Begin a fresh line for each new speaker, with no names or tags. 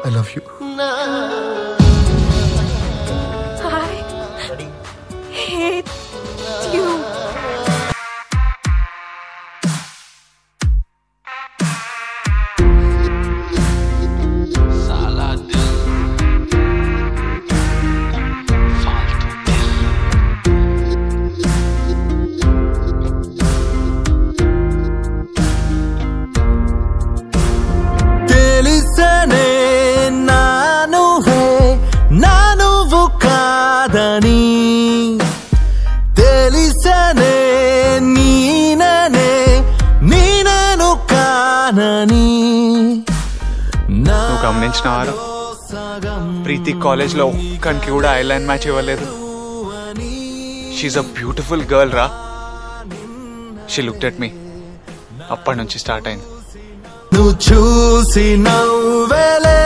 I love you
I hate you.
साला दिल फालतू दिल
తెలిసనే నా నువ్వే నా నువ్వు కాదని తెలిసనే నీననే నీనను కానని
నువ్వు గమనించినవారు ప్రీతి కాలేజ్ లో ఒక్కనికి కూడా ఐ లైన్ మ్యాచ్ ఇవ్వలేదు షీఈ్ అ బ్యూటిఫుల్ గర్ల్ రా షీ లుక్డ్ ఎట్ మీ అప్పటి నుంచి స్టార్ట్ అయింది
నువ్వు చూసి నవ్వెలే